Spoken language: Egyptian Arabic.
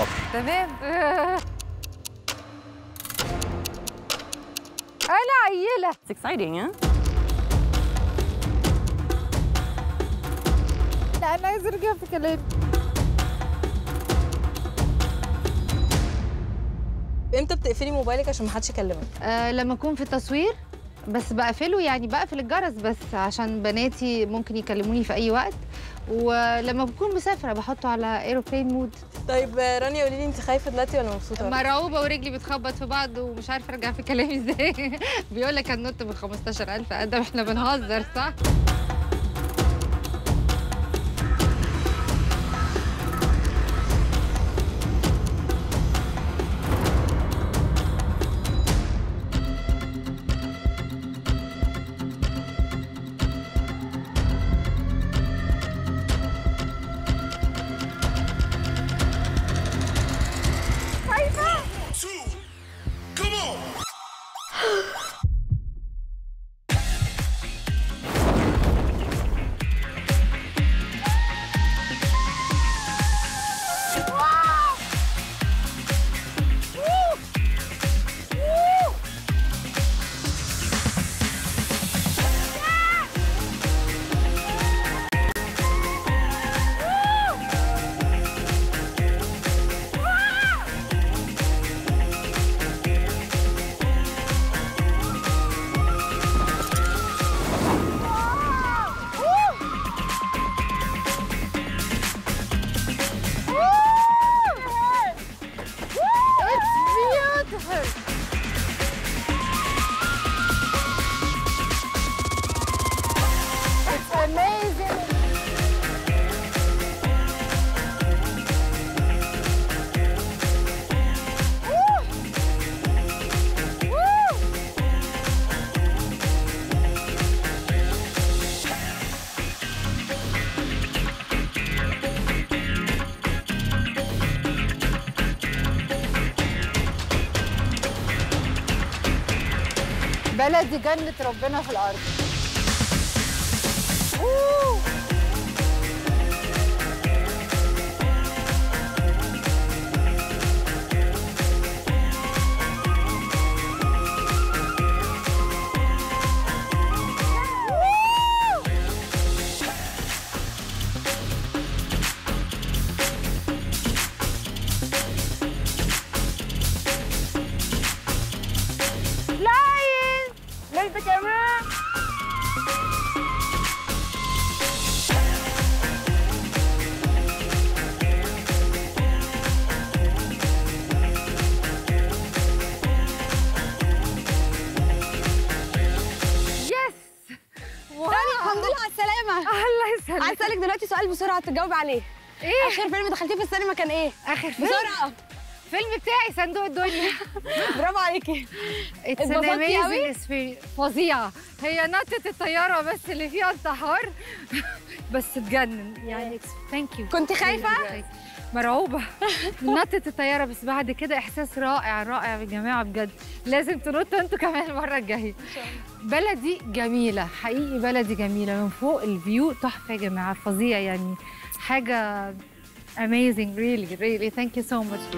الخط تمام انا عيله It's exciting, huh? لا انا عايزه ارجع في كلامي امتى بتقفلي موبايلك عشان محدش يكلمك أه لما اكون في التصوير بس بقفله يعني بقفل الجرس بس عشان بناتي ممكن يكلموني في اي وقت ولما بكون مسافره بحطه على ايروبلين مود طيب آه، رانيا قولي لي انت خايفه دلوقتي ولا مبسوطه مرعوبه ورجلي بتخبط في بعض ومش عارفه ارجع في كلامي ازاي بيقول لك هننط من 15000 قدم احنا بنهزر صح two come on It's beautiful. It's amazing. Woo! Woo! بلدي جنة ربنا في الأرض أوه. أوه. لاين ليس كمان يس راني الحمد لله على السلامة الله يسلمك عايز اسالك دلوقتي سؤال بسرعة تجاوبي عليه ايه آخر فيلم دخلتيه في السينما كان إيه؟ اخر فيلم بسرعة فيلم بتاعي صندوق الدنيا برافو عليكي It's an اتبسطتي قوي؟ amazing experience. فظيعة هي نطة الطيارة بس اللي فيها انتحار بس تجنن يعني ثانك يو كنت خايفة؟ مرعوبة نطة الطيارة بس بعد كده إحساس رائع رائع يا جماعة بجد لازم تنطوا انتوا كمان المرة الجاية بلدي جميلة حقيقي بلدي جميلة من فوق الفيو تحفة يا جماعة فظيع يعني حاجة amazing really really thank you so much